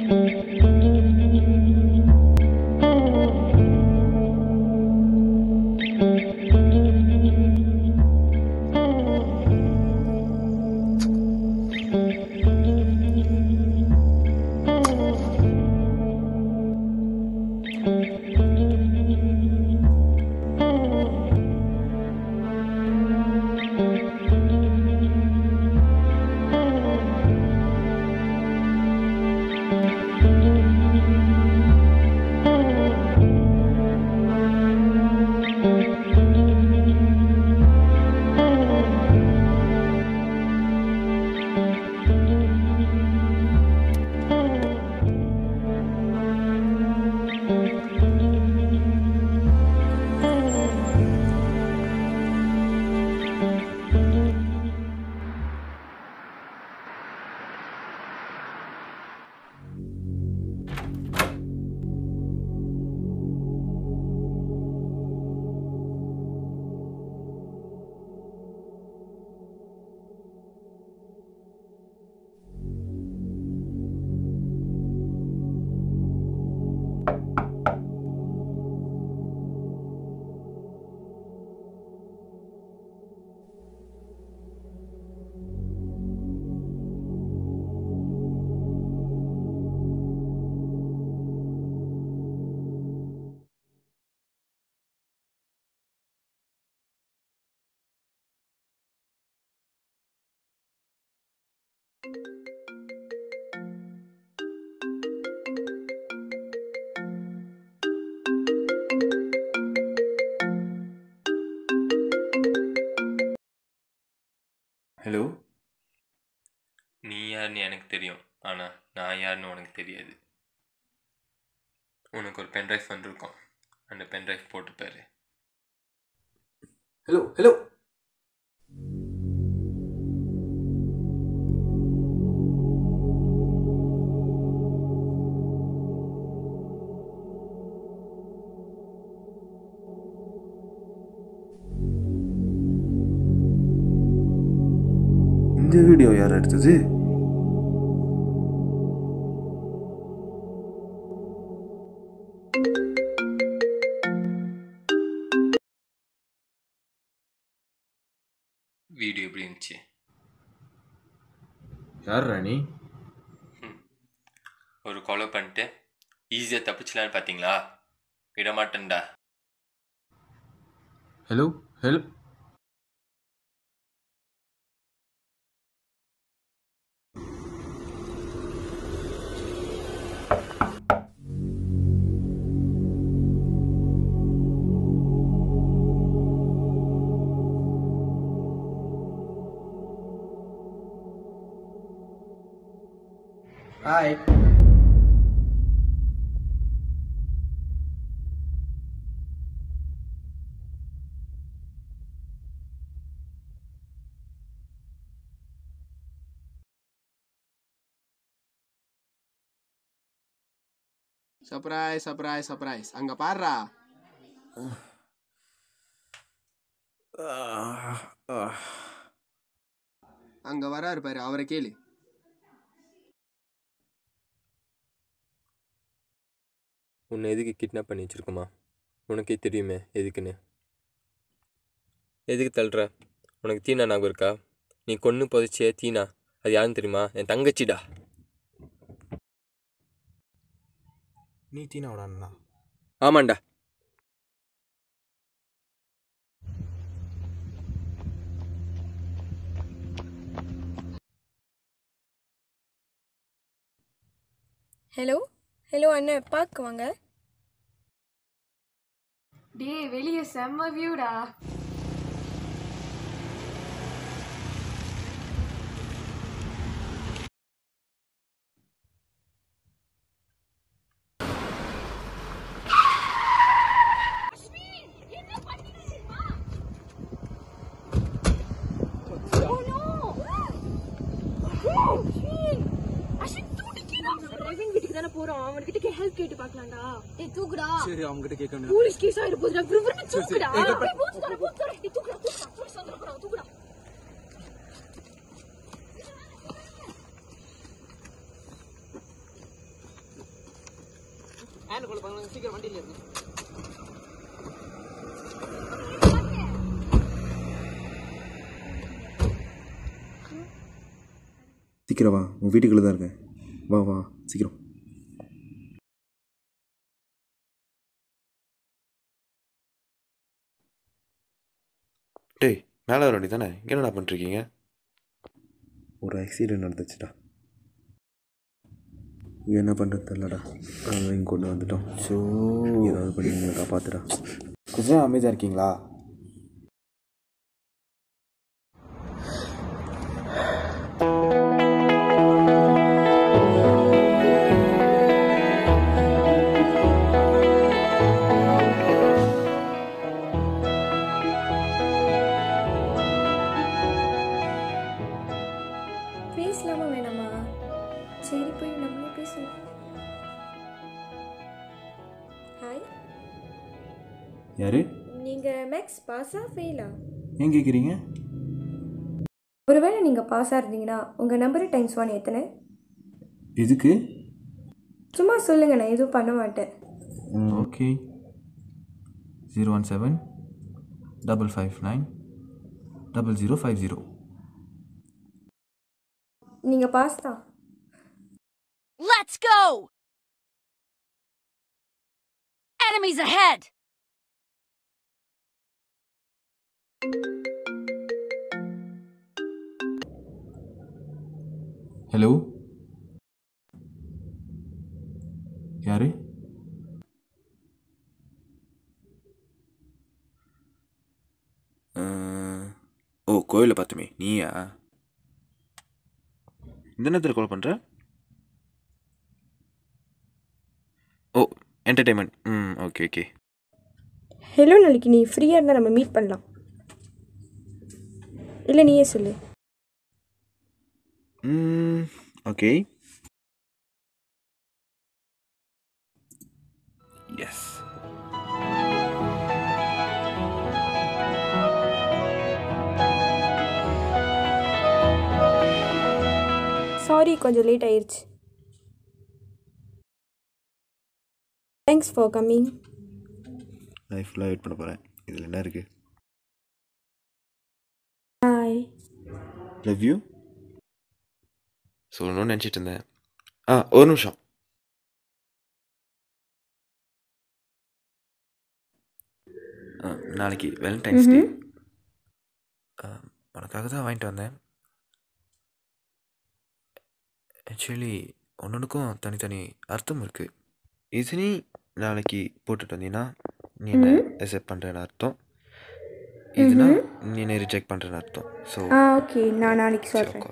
Hello நீ யாருன்னு எனக்கு தெரியும் ஆனால் நான் யாருன்னு உனக்கு தெரியாது உனக்கு ஒரு பென்ட்ரைவ் வந்திருக்கோம் அந்த பென்ட்ரைவ் போட்டு பாரு ஹலோ ஹலோ இந்த வீடியோ யார் எடுத்தது வீடியோ எப்படி இருந்துச்சு யார் ராணி ஒரு கொலை பண்ணிட்டு ஈஸியாக தப்பிச்சலான்னு பார்த்தீங்களா விட மாட்டேன்டா hello hello hi surprise surprise surprise அங்க பாருடா அங்க வராரு பாரு அவரை கேளு உன்னை எதுக்கு கிட்னாப் பண்ணி வச்சிருக்கோமா உனக்கே தெரியுமே எதுக்குன்னு எதுக்கு தள்ளுற உனக்கு தீனா ஞாபகம் இருக்கா நீ கொன்று புதைச்சிய தீனா அது யாருன்னு தெரியுமா என் தங்கச்சிடா நீ தீனாவோட அண்ணா ஆமாண்டா ஹலோ ஹலோ அண்ணன் பார்க்க வாங்க டேய் வெளிய செம்ம வியூடா வீட்டுக்கு தானே போறோம் அவன்கிட்ட ஹெல்ப் கேட்டு பார்க்கலாம்டா டேய் தூக்குடா சரி அவங்ககிட்ட கேட்க போலீஸ் கேஸ் ஆயிட போதுடா விறுவிறுன்னு தூக்குடா டேய் பூத்து தர பூத்து தர டேய் தூக்குடா தூக்குடா போலீஸ் வந்துட போறாங்க தூக்குடா சீக்கிரம் வா உன் வீட்டுக்குள்ளே தான் இருக்கேன் வா வா சீக்கிரம் டேய் மேலே வர வேண்டி தானே இங்கே என்ன பண்ணிருக்கீங்க ஒரு ஆக்சிடென்ட் நடந்துச்சுடா என்ன பண்ணுறது தெரியலடா அதான் இங்கே கொண்டு வந்துட்டோம் ஸோ ஏதாவது பண்ணி எங்களை காப்பாத்துடா கொஞ்சம் அமைதியாக இருக்கீங்களா பேசலாமா வேணாமா சரி போய் நம்மளே பேசுவோம் ஹாய் யாரு நீங்கள் மேக்ஸ் பாஸா ஃபெயிலா ஏன் கேட்குறீங்க ஒருவேளை நீங்கள் பாஸாக இருந்தீங்கன்னா உங்கள் நம்பரு டைம்ஸ் ஒன் எத்தனை எதுக்கு சும்மா சொல்லுங்கள் நான் எதுவும் பண்ண மாட்டேன் okay zero one seven double five nine double zero five zero நீங்கள் பாஸ் தான் Let's go! Enemies ahead! Hello யாரு ஓ கோயிலில் பார்த்துமே நீயா இந்த நேரத்தில் கால் பண்ணுற ஓ என்டர்டைன்மெண்ட் ம் ஓகே ஓகே ஹலோ நாளைக்கு நீ ஃப்ரீயாக இருந்தால் நம்ம மீட் பண்ணலாம் இல்லை நீயே சொல்லு ம் ஓகே எஸ் சாரி கொஞ்சம் லேட் ஆயிருச்சு தேங்க்ஸ் ஃபார் கம்மிங் லைஃப் ஃபுல்லாக வெயிட் பண்ண போகிறேன் இதில் என்ன இருக்குது ஹாய் லவ் யூ சொல்லணும்னு நினச்சிட்டு இருந்தேன் ஆ ஒரு நிமிஷம் ஆ, நாளைக்கு வேலண்டைன்ஸ் டே உனக்காக தான் வாங்கிட்டு வந்தேன் ஆக்சுவலி ஒன்னொன்றுக்கும் தனித்தனி அர்த்தம் இருக்குது இது நீ நாளைக்கு போட்டுட்டு வந்தீங்கன்னா நீ என்ன அக்செப்ட் பண்ணுறேன்னு அர்த்தம் இதுனா நீ என்ன ரிஜெக்ட் பண்ணுறேன்னு அர்த்தம் ஸோ ஆ ஓகே நான் நாளைக்கு சொல்கிறேன்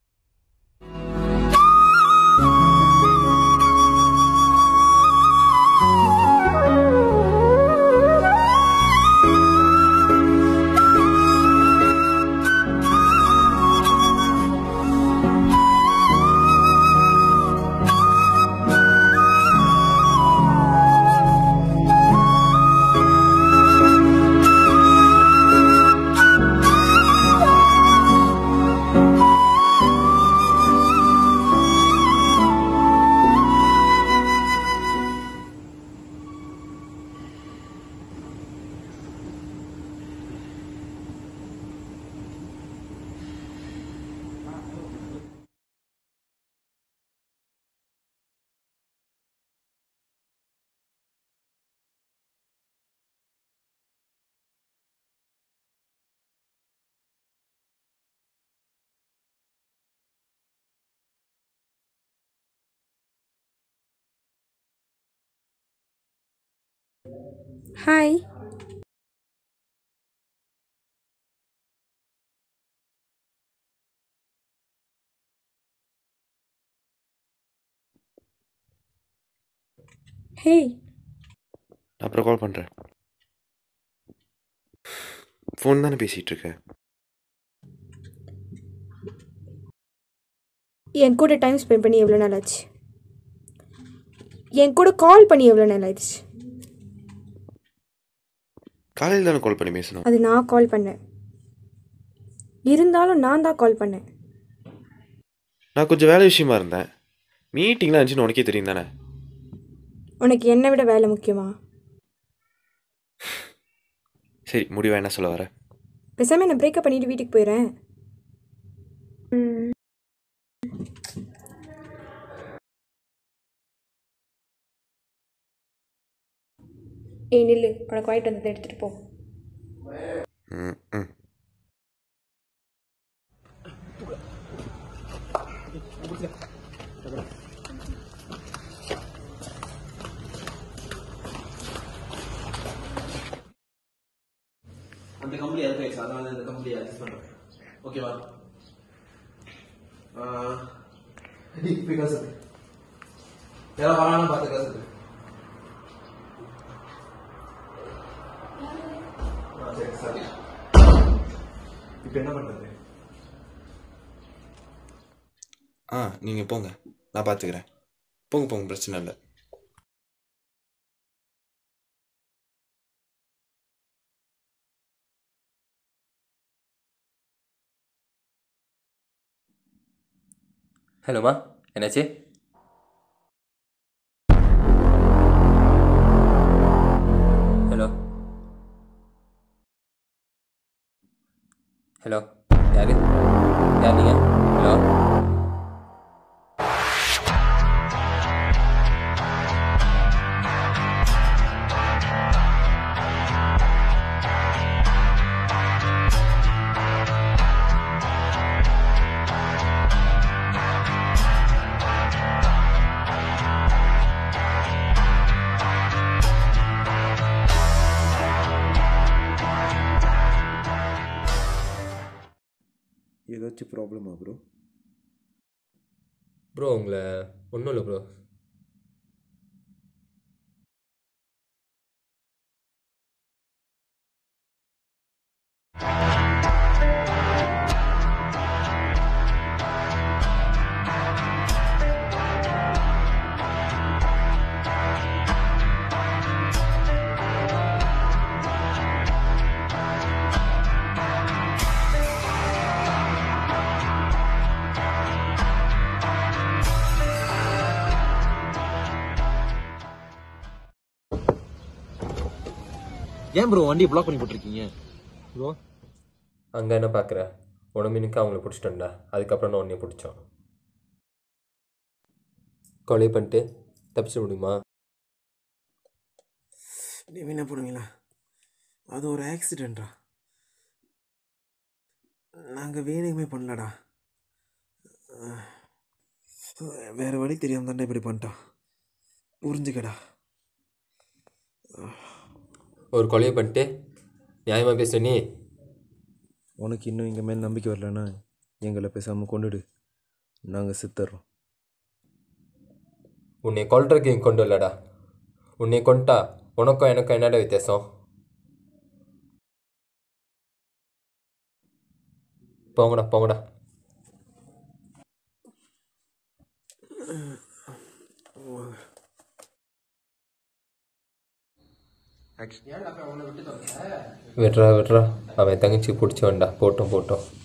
ஹாய் ஹேய் அப்புறம் கால் பண்ணுறேன் ஃபோன் தானே பேசிகிட்டு இருக்க என் கூட டைம் ஸ்பெண்ட் பண்ணி எவ்வளோ நாள் ஆச்சு என் கூட கால் பண்ணி எவ்வளோ நாள் ஆயிடுச்சு காலையில் தானே கால் பண்ணி பேசணும் அது நான் கால் பண்ணேன் இருந்தாலும் நான் தான் கால் பண்ணேன் நான் கொஞ்சம் வேலை விஷயமா இருந்தேன் மீட்டிங்லாம் இருந்துச்சுன்னு உனக்கே தெரியும் தானே உனக்கு என்னை விட வேலை முக்கியமா சரி முடிவா என்ன சொல்ல வர பேசாமல் நான் பிரேக்கப் பண்ணிட்டு வீட்டுக்கு போயிடுறேன் ஏய் நில்லு உனக்கு வாங்கிட்டு வந்ததை எடுத்துகிட்டு போ ம் ம் அந்த கம்பெனி அது போயிடுச்சு அதனால இந்த கம்பெனி அட்ஜஸ்ட் பண்ணுறேன் ஓகேவா இப்போ கசது யாரும் வரான்னு பார்த்து கசது ஆ, சரி சரி இப்போ என்ன பண்ணுறது ஆ நீங்கள் போங்க நான் பார்த்துக்கிறேன் போங்க போங்க பிரச்சனை இல்லை ஹலோம்மா என்னாச்சு ஹலோ ஹலோ யாரு யார் நீங்கள் ஹலோ ஏதாச்சும் ப்ராப்ளமா ப்ரோ ப்ரோ உங்களை ஒன்றும் இல்லை ப்ரோ ஏன் ப்ரோ வண்டியை பிளாக் பண்ணி போட்டிருக்கீங்க ப்ரோ அங்கே என்ன பார்க்குற உன மீனுக்கு அவங்கள பிடிச்சிட்டோம்டா அதுக்கப்புறம் நான் உன்னைய பிடிச்சோம் கொலை பண்ணிட்டு தப்பிச்சிட முடியுமா என்ன போடுவீங்களா அது ஒரு ஆக்சிடெண்ட்டா நாங்கள் வேணுமே பண்ணலடா அஹ், வேற வழி தெரியாம தானே இப்படி பண்ணிட்டான் புரிஞ்சுக்கடா ஒரு கொலையை பண்ணிட்டு நியாயமாக பேச நீ உனக்கு இன்னும் எங்கள் மேல் நம்பிக்கை வரலன்னா எங்களை பேசாமல் கொண்டுடு நாங்கள் சித்தர்றோம் உன்னை கொல்றதுக்கு இங்கே கொண்டு வரலடா உன்னை கொண்டுட்டா உனக்கும் எனக்கும் என்னடா வித்தியாசம் போங்கடா போங்கடா விட்றா விட்றா அவன் தங்கச்சி பிடிச்சவன்டா போட்டோம் போட்டோம்